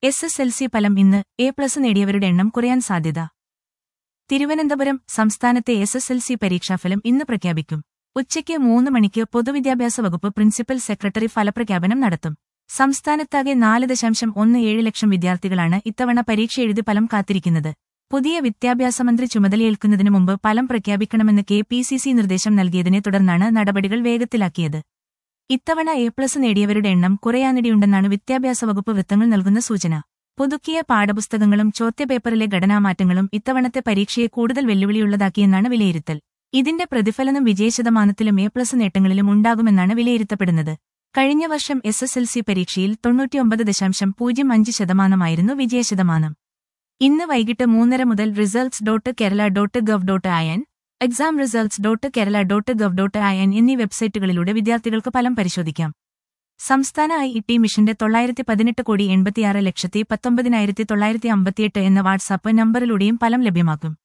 S S L C ഫലം ഇന്ന് A plus നേടിയവരുടെ എണ്ണം കുറയാൻ സാധ്യത തിരുവനന്തപുരം സംസ്ഥാനത്തെ എസ് എസ് എൽ സി പരീക്ഷാഫലം ഇന്ന് പ്രഖ്യാപിക്കും ഉച്ചയ്ക്ക് മൂന്ന് മണിക്ക് പൊതുവിദ്യാഭ്യാസ വകുപ്പ് പ്രിൻസിപ്പൽ സെക്രട്ടറി ഫലപ്രഖ്യാപനം നടത്തും സംസ്ഥാനത്താകെ നാല് ദശാംശം ഒന്ന് ഏഴ് ലക്ഷം വിദ്യാർത്ഥികളാണ് ഇത്തവണ പരീക്ഷ എഴുതി ഫലം കാത്തിരിക്കുന്നത് പുതിയ വിദ്യാഭ്യാസ മന്ത്രി ചുമതലയേൽക്കുന്നതിനു മുമ്പ് ഫലം പ്രഖ്യാപിക്കണമെന്ന് കെ പി സി സി നിർദ്ദേശം നൽകിയതിനെ തുടർന്നാണ് നടപടികൾ വേഗത്തിലാക്കിയത് ഇത്തവണ എ പ്ലസ് നേടിയവരുടെ എണ്ണം കുറയാനിടയുണ്ടെന്നാണ് വിദ്യാഭ്യാസ വകുപ്പ് വൃത്തങ്ങൾ നൽകുന്ന സൂചന പുതുക്കിയ പാഠപുസ്തകങ്ങളും ചോദ്യപേപ്പറിലെ ഘടനാമാറ്റങ്ങളും ഇത്തവണത്തെ പരീക്ഷയെ കൂടുതൽ വെല്ലുവിളിയുള്ളതാക്കിയെന്നാണ് വിലയിരുത്തൽ ഇതിന്റെ പ്രതിഫലനം വിജയശതമാനത്തിലും എ പ്ലസ് നേട്ടങ്ങളിലും ഉണ്ടാകുമെന്നാണ് വിലയിരുത്തപ്പെടുന്നത് കഴിഞ്ഞ വർഷം എസ് എസ് എൽ സി പരീക്ഷയിൽ തൊണ്ണൂറ്റിയൊമ്പത് ദശാംശം പൂജ്യം അഞ്ച് ശതമാനമായിരുന്നു വിജയശതമാനം ഇന്ന് വൈകിട്ട് മൂന്നര മുതൽ results dot Kerala dot gov dot I exam results dot Kerala dot gov dot I എന്നീ വെബ്സൈറ്റുകളിലൂടെ വിദ്യാർത്ഥികൾക്ക് ഫലം പരിശോധിക്കാം സംസ്ഥാന ഐ ഇ ടി മിഷന്റെ തൊള്ളായിരത്തി പതിനെട്ട് കോടി എൺപത്തിയാറ് ലക്ഷത്തി പത്തൊമ്പതിനായിരത്തി തൊള്ളായിരത്തി അമ്പത്തിയെട്ട് എന്ന വാട്സാപ്പ് നമ്പറിലൂടെയും ഫലം ലഭ്യമാക്കും